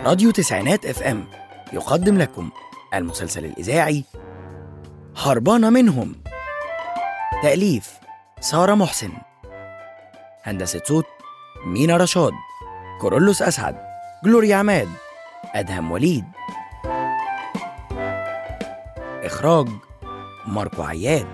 راديو تسعينات اف ام يقدم لكم المسلسل الإذاعي هربانة منهم تأليف سارة محسن هندسة صوت مينا رشاد كورولوس أسعد جلوريا عماد أدهم وليد إخراج ماركو عياد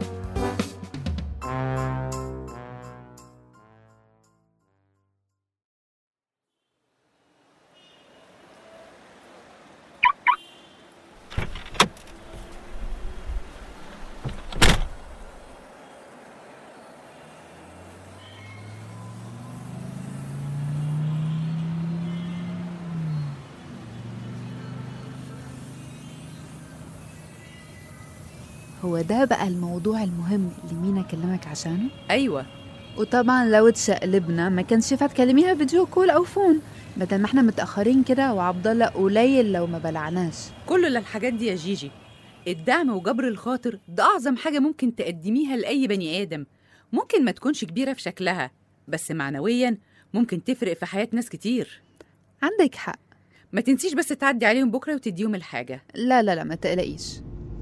هو ده بقى الموضوع المهم اللي مينا كلمك عشانه ايوه وطبعا لو اتشقلبنا ما كانش ينفع تكلميها فيديو كول او فون بدل ما احنا متاخرين كده وعبد الله قليل لو ما بلعناش كل الحاجات دي يا جيجي الدعم وجبر الخاطر ده اعظم حاجه ممكن تقدميها لاي بني ادم ممكن ما تكونش كبيره في شكلها بس معنويا ممكن تفرق في حياه ناس كتير عندك حق ما تنسيش بس تعدي عليهم بكره وتديهم الحاجه لا لا لا ما تقلقيش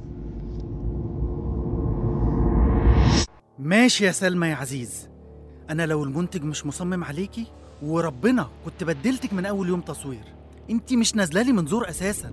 ماشي يا سلمى يا عزيز انا لو المنتج مش مصمم عليكي وربنا كنت بدلتك من اول يوم تصوير انت مش نازله لي منظور اساسا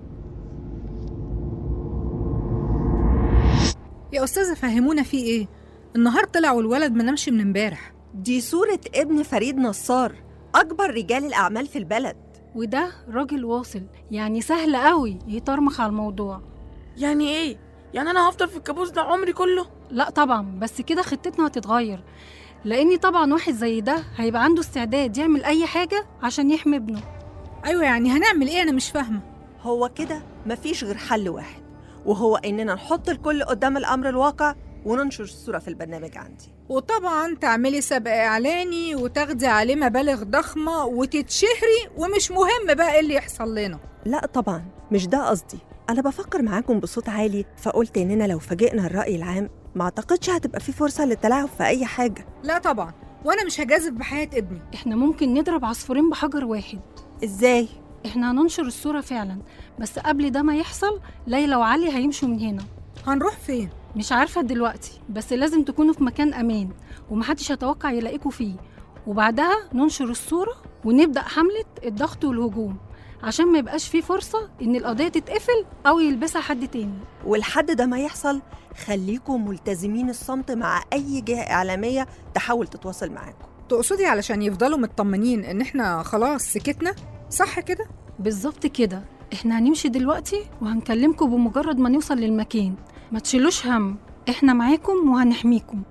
يا أستاذة فهمونا في إيه؟ النهار طلع والولد ما نامش من امبارح دي صورة ابن فريد نصار أكبر رجال الأعمال في البلد وده راجل واصل يعني سهل قوي يطرمخ على الموضوع يعني ايه؟ يعني انا هفضل في الكابوس ده عمري كله؟ لا طبعا بس كده خطتنا هتتغير لاني طبعا واحد زي ده هيبقى عنده استعداد يعمل اي حاجه عشان يحمي ابنه أيوة يعني هنعمل إيه أنا مش فاهمة هو كده مفيش غير حل واحد وهو إننا نحط الكل قدام الأمر الواقع وننشر الصورة في البرنامج عندي وطبعا تعملي سبق إعلاني وتاخدي عليه مبالغ ضخمة وتتشهري ومش مهم بقى إيه اللي يحصل لنا لا طبعا مش ده قصدي أنا بفكر معاكم بصوت عالي فقلت إننا لو فاجئنا الرأي العام ما أعتقدش هتبقى في فرصة للتلاعب في أي حاجة لا طبعا وأنا مش هجازف بحياة ابني احنا ممكن نضرب عصفورين بحجر واحد إزاي؟ احنا هننشر الصوره فعلا بس قبل ده ما يحصل ليلى وعلي هيمشوا من هنا هنروح فين؟ مش عارفه دلوقتي بس لازم تكونوا في مكان امان ومحدش يتوقع يلاقيكوا فيه وبعدها ننشر الصوره ونبدا حمله الضغط والهجوم عشان ما يبقاش فيه فرصه ان القضيه تتقفل او يلبسها حد تاني والحد ده ما يحصل خليكم ملتزمين الصمت مع أي جهة إعلامية تحاول تتواصل معاكم تقصدي علشان يفضلوا مطمنين إن إحنا خلاص سكتنا؟ صح كده؟ بالظبط كده احنا هنمشي دلوقتي وهنكلمكم بمجرد ما نوصل للمكان ما تشيلوش هم احنا معاكم وهنحميكم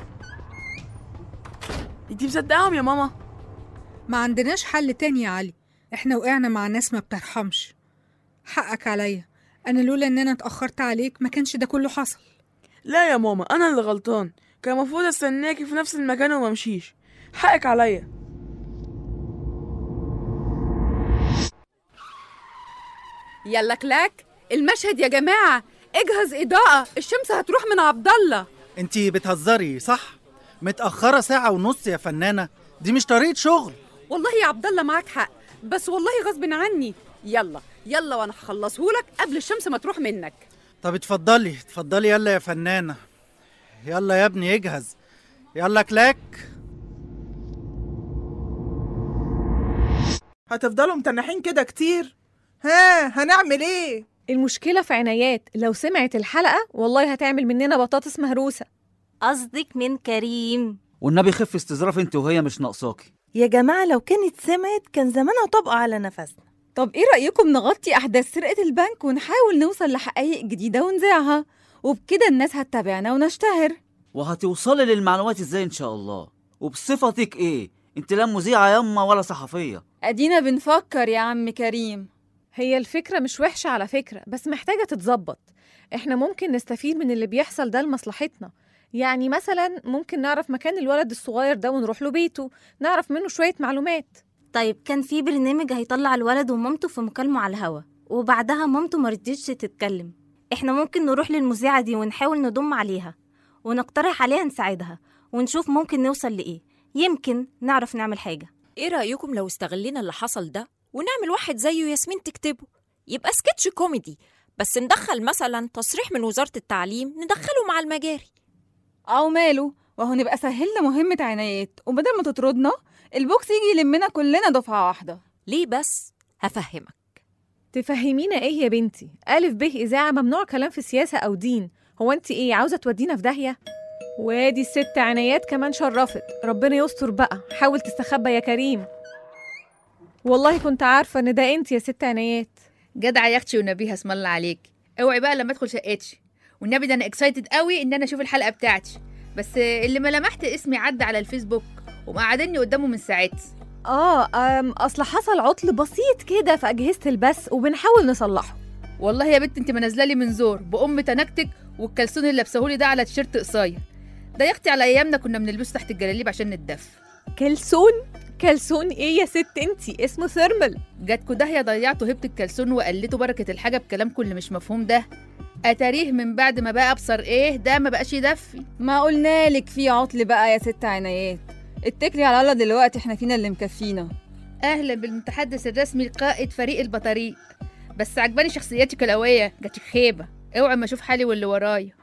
انتي مصدقاهم يا ماما؟ ما عندناش حل تاني يا علي إحنا وقعنا مع ناس ما بترحمش حقك عليا أنا لولا إن أنا اتأخرت عليك ما كانش ده كله حصل لا يا ماما انا اللي غلطان كان المفروض استناكي في نفس المكان وما امشيش حقك عليا يلا كلاك المشهد يا جماعه اجهز اضاءه الشمس هتروح من عبد الله انت بتهزري صح متاخره ساعه ونص يا فنانه دي مش طريقه شغل والله يا عبد الله معاك حق بس والله غصب عني يلا يلا وانا هخلصهولك قبل الشمس ما تروح منك طب اتفضلي اتفضلي يلا يا فنانه يلا يا ابني اجهز يلا كلاك هتفضلوا متنحين كده كتير ها هنعمل ايه المشكلة في عنايات لو سمعت الحلقة والله هتعمل مننا بطاطس مهروسة قصدك من كريم والنبي خف استظراف انت وهي مش ناقصاكي يا جماعة لو كانت سمعت كان زمانها طبقة على نفسنا طب ايه رأيكم نغطي أحداث سرقة البنك ونحاول نوصل لحقائق جديدة ونذيعها وبكده الناس هتتابعنا ونشتهر وهتوصلي للمعلومات ازاي ان شاء الله وبصفتك ايه انت لا مذيعه ياما ولا صحفيه أدينا بنفكر يا عم كريم هي الفكرة مش وحشة على فكرة بس محتاجة تتظبط احنا ممكن نستفيد من اللي بيحصل ده لمصلحتنا يعني مثلا ممكن نعرف مكان الولد الصغير ده ونروح له بيته نعرف منه شوية معلومات طيب كان في برنامج هيطلع الولد ومامته في مكالمة على الهوا وبعدها مامته مرضتش تتكلم احنا ممكن نروح للمذيعة دي ونحاول نضم عليها ونقترح عليها نساعدها ونشوف ممكن نوصل لإيه يمكن نعرف نعمل حاجة ايه رأيكم لو استغلينا اللي حصل ده ونعمل واحد زيه ياسمين تكتبه يبقى سكتش كوميدي بس ندخل مثلا تصريح من وزارة التعليم ندخله مع المجاري أو ماله وهو نبقى سهلنا مهمة عنايات وبدل ما تطردنا البوكس يجي يلمنا كلنا دفعة واحدة ليه بس؟ هفهمك تفهمينا ايه يا بنتي ألف به إذاعة ممنوع كلام في سياسة أو دين هو انت ايه عاوزة تودينا في داهية وادي الست عنايات كمان شرفت ربنا يستر بقى حاول تستخبى يا كريم والله كنت عارفة ان ده انت يا ست عنايات جدعة يا اختي ونبيها اسم الله عليك اوعي بقى لما ادخل شقتي والنبي ده انا اكسايتد قوي ان انا اشوف الحلقه بتاعتي بس اللي ما لمحت اسمي عدى على الفيسبوك ومقعدني قدامه من ساعتها اه أم اصل حصل عطل بسيط كده في اجهزه البث وبنحاول نصلحه والله يا بنت انت منزله لي من زور بام تنكتك والكلسون اللي لابسهولي ده على تيشيرت قصير ده يا اختي على ايامنا كنا بنلبسه تحت الجلاليب عشان نتدفى كلسون كلسون ايه يا ست انتي اسمه ثيرمال جاتكوا داهيه ضيعتوا هبه الكلسون وقلتوا بركه الحاجه بكلامكم اللي مش مفهوم ده اتاريه من بعد ما بقى ابصر ايه ده ما بقاش يدفي ما قلنا لك في عطل بقى يا ست عنايات اتكلي على الله دلوقتي احنا فينا اللي مكفينا اهلا بالمتحدث الرسمي لقائد فريق البطاريق بس عجباني شخصيتك القويه جاتك خيبه اوعي ما اشوف حالي واللي ورايا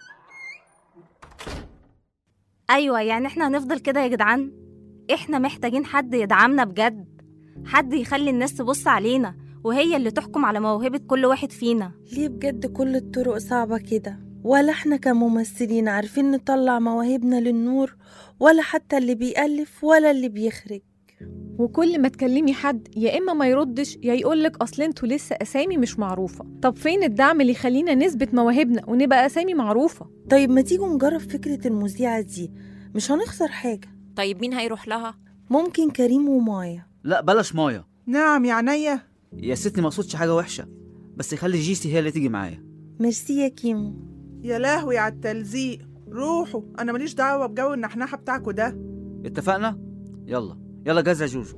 أيوة يعني احنا هنفضل كده يا جدعان احنا محتاجين حد يدعمنا بجد حد يخلي الناس تبص علينا وهي اللي تحكم على موهبة كل واحد فينا ليه بجد كل الطرق صعبة كده ولا احنا كممثلين عارفين نطلع مواهبنا للنور ولا حتى اللي بيألف ولا اللي بيخرج وكل ما تكلمي حد يا اما ما يردش يا يقولك اصل انتوا لسه اسامي مش معروفه طب فين الدعم اللي يخلينا نثبت مواهبنا ونبقى اسامي معروفه طيب ما تيجوا نجرب فكرة المذيعة دي مش هنخسر حاجة طيب مين هيروح لها؟ ممكن كريم ومايا لا بلاش مايا نعم يا عينيا يا ستي ما اقصدش حاجه وحشه بس خلي جيسي هي اللي تيجي معايا ميرسي يا كيمو يا لهوي على التلزيق روحوا انا ماليش دعوه بجو النحنحه بتاعكوا ده اتفقنا يلا يلا جاهزه يا جوجو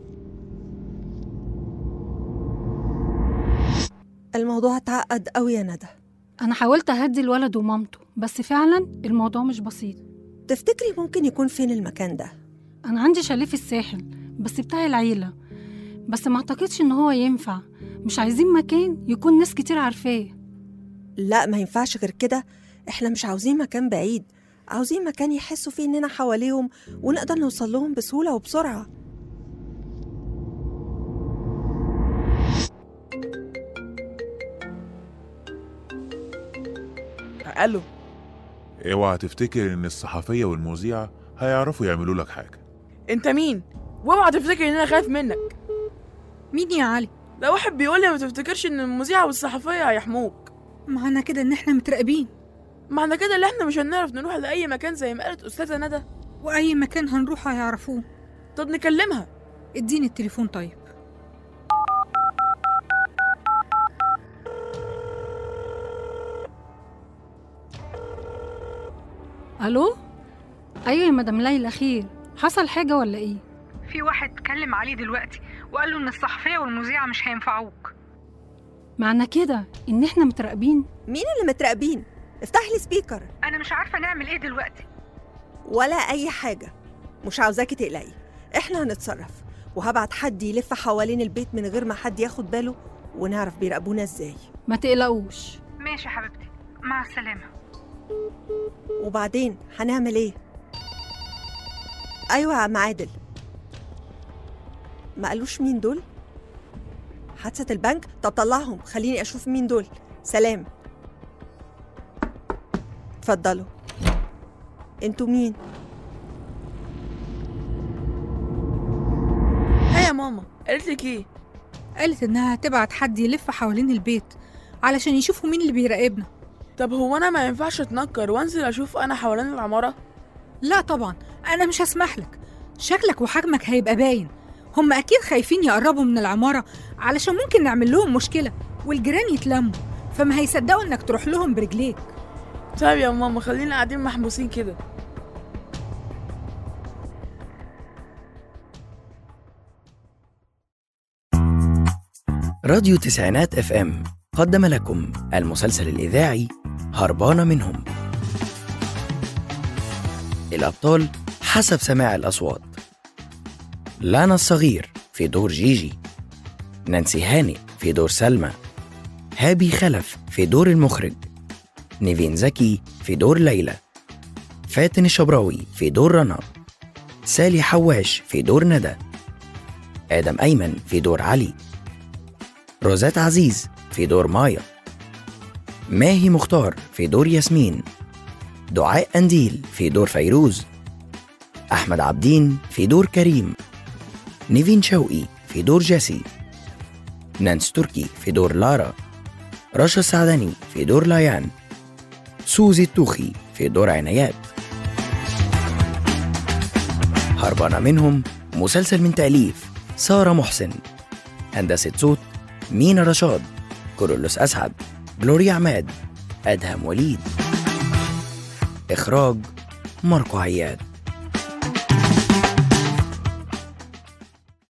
الموضوع اتعقد قوي يا ندى أنا حاولت أهدي الولد ومامته بس فعلا الموضوع مش بسيط تفتكري ممكن يكون فين المكان ده أنا عندي شاليه في الساحل بس بتاع العيلة بس ما أعتقدش إن هو ينفع مش عايزين مكان يكون ناس كتير عارفاه لا ما ينفعش غير كده احنا مش عاوزين مكان بعيد عاوزين مكان يحسوا فيه اننا حواليهم ونقدر نوصل لهم بسهولة وبسرعة الو اوعى تفتكر ان الصحفية والمذيعة هيعرفوا يعملوا لك حاجة انت مين واوعى تفتكر ان انا خايف منك مين يا علي ده واحد بيقول لي ما تفتكرش ان المذيعه والصحفيه هيحموك معنى كده ان احنا متراقبين معنى كده ان احنا مش هنعرف نروح لاي مكان زي ما قالت استاذه ندى واي مكان هنروح هيعرفوه طب نكلمها اديني التليفون طيب ألو أيوة يا مدام ليلى خير حصل حاجة ولا إيه في واحد اتكلم عليه دلوقتي وقال له ان الصحفيه والمذيعه مش هينفعوك معنى كده إن إحنا متراقبين مين اللي متراقبين افتح لي سبيكر انا مش عارفه نعمل ايه دلوقتي ولا اي حاجة مش عاوزاكي تقلقي احنا هنتصرف وهبعت حد يلف حوالين البيت من غير ما حد ياخد باله ونعرف بيراقبونا ازاي ما تقلقوش ماشي يا حبيبتي مع السلامه وبعدين هنعمل ايه ايوه يا عم عادل ما قالوش مين دول حادثة البنك طب طلعهم خليني اشوف مين دول سلام اتفضلوا انتوا مين ها يا ماما قالت لك ايه قالت انها هتبعت حد يلف حوالين البيت علشان يشوفوا مين اللي بيراقبنا طب هو انا ما ينفعش اتنكر وانزل اشوف انا حوالين العماره لا طبعا انا مش هسمح لك شكلك وحجمك هيبقى باين هم اكيد خايفين يقربوا من العماره علشان ممكن نعمل لهم مشكله والجيران يتلموا فما هيصدقوا انك تروح لهم برجليك طيب يا ماما خلينا قاعدين محبوسين كده راديو تسعينات اف ام قدم لكم المسلسل الإذاعي هربانة منهم الأبطال حسب سماع الأصوات لانا الصغير في دور جيجي نانسي هانئ في دور سلمى هابي خلف في دور المخرج نيفين زكي في دور ليلى فاتن الشبراوي في دور رنا سالي حواش في دور ندى آدم أيمن في دور علي روزات عزيز في دور مايا ماهي مختار في دور ياسمين دعاء أنديل في دور فيروز أحمد عبدين في دور كريم نيفين شوقي في دور جيسي نانس تركي في دور لارا رشا السعدني في دور ليان سوزي التوخي في دور عنايات هربانة منهم مسلسل من تأليف سارة محسن هندسة صوت مينا رشاد كورولوس أسعد جلوريا عماد أدهم وليد إخراج ماركو عياد